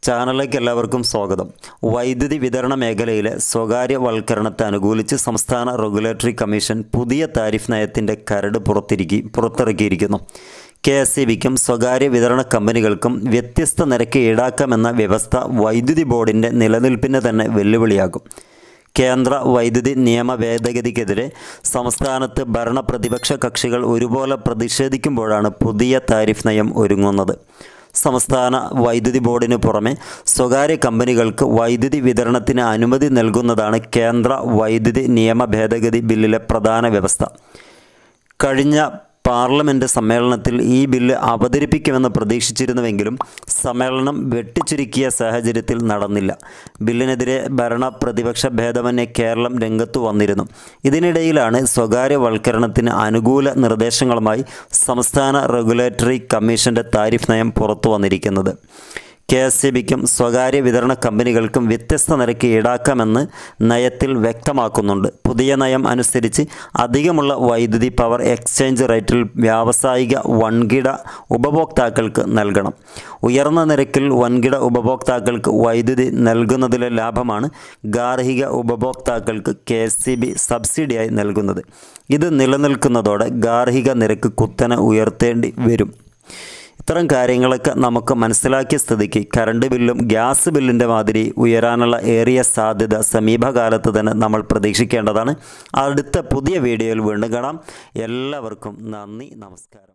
ചാനലിലേക്ക് എല്ലാവർക്കും സ്വാഗതം വൈദ്യുതി വിതരണ മേഖലയിലെ സ്വകാര്യവൽക്കരണത്തെ അനുകൂലിച്ച് സംസ്ഥാന റെഗുലേറ്ററി കമ്മീഷൻ പുതിയ താരിഫ് നയത്തിൻ്റെ കരട് പുറത്തിരിക്കി പുറത്തിറക്കിയിരിക്കുന്നു കെ എസ് ഇ ബിക്കും സ്വകാര്യ വിതരണ കമ്പനികൾക്കും വ്യത്യസ്ത നിരക്ക് ഈടാക്കാമെന്ന വ്യവസ്ഥ വൈദ്യുതി ബോർഡിൻ്റെ നിലനിൽപ്പിന് തന്നെ വെല്ലുവിളിയാകും കേന്ദ്ര വൈദ്യുതി നിയമ ഭേദഗതിക്കെതിരെ സംസ്ഥാനത്ത് ഭരണ പ്രതിപക്ഷ കക്ഷികൾ ഒരുപോലെ പ്രതിഷേധിക്കുമ്പോഴാണ് പുതിയ താരിഫ് നയം ഒരുങ്ങുന്നത് സംസ്ഥാന വൈദ്യുതി ബോർഡിന് പുറമെ സ്വകാര്യ കമ്പനികൾക്ക് വൈദ്യുതി വിതരണത്തിന് അനുമതി നൽകുന്നതാണ് കേന്ദ്ര വൈദ്യുതി നിയമ ഭേദഗതി ബില്ലിലെ പ്രധാന വ്യവസ്ഥ കഴിഞ്ഞ പാർലമെൻറ്റ് സമ്മേളനത്തിൽ ഈ ബില്ല് അവതരിപ്പിക്കുമെന്ന് പ്രതീക്ഷിച്ചിരുന്നുവെങ്കിലും സമ്മേളനം വെട്ടിച്ചുരുക്കിയ സാഹചര്യത്തിൽ നടന്നില്ല ബില്ലിനെതിരെ ഭരണ പ്രതിപക്ഷ ഭേദമന്യേ കേരളം രംഗത്തു വന്നിരുന്നു ഇതിനിടയിലാണ് സ്വകാര്യവൽക്കരണത്തിന് അനുകൂല നിർദ്ദേശങ്ങളുമായി സംസ്ഥാന റെഗുലേറ്ററി കമ്മീഷൻ്റെ താരിഫ് നയം പുറത്തു വന്നിരിക്കുന്നത് കെ എസ് ഇ ബിക്കും സ്വകാര്യ വിതരണ കമ്പനികൾക്കും വ്യത്യസ്ത നിരക്ക് ഈടാക്കാമെന്ന് നയത്തിൽ വ്യക്തമാക്കുന്നുണ്ട് പുതിയ നയം അനുസരിച്ച് അധികമുള്ള വൈദ്യുതി പവർ എക്സ്ചേഞ്ച് റേറ്റിൽ വ്യാവസായിക വൻകിട ഉപഭോക്താക്കൾക്ക് നൽകണം ഉയർന്ന നിരക്കിൽ വൻകിട ഉപഭോക്താക്കൾക്ക് വൈദ്യുതി നൽകുന്നതിലെ ലാഭമാണ് ഗാർഹിക ഉപഭോക്താക്കൾക്ക് കെ എസ് സി ബി സബ്സിഡിയായി നൽകുന്നത് ഇത് നിലനിൽക്കുന്നതോടെ ഗാർഹിക നിരക്ക് കുത്തനെ ഉയർത്തേണ്ടി വരും ഇത്തരം കാര്യങ്ങളൊക്കെ നമുക്ക് മനസ്സിലാക്കിയ സ്ഥിതിക്ക് കറണ്ട് ബില്ലും ഗ്യാസ് ബില്ലിൻ്റെ മാതിരി ഉയരാനുള്ള ഏറിയ സാധ്യത സമീപകാലത്ത് തന്നെ നമ്മൾ പ്രതീക്ഷിക്കേണ്ടതാണ് അടുത്ത പുതിയ വീഡിയോയിൽ വീണ്ടും കാണാം എല്ലാവർക്കും നന്ദി നമസ്കാരം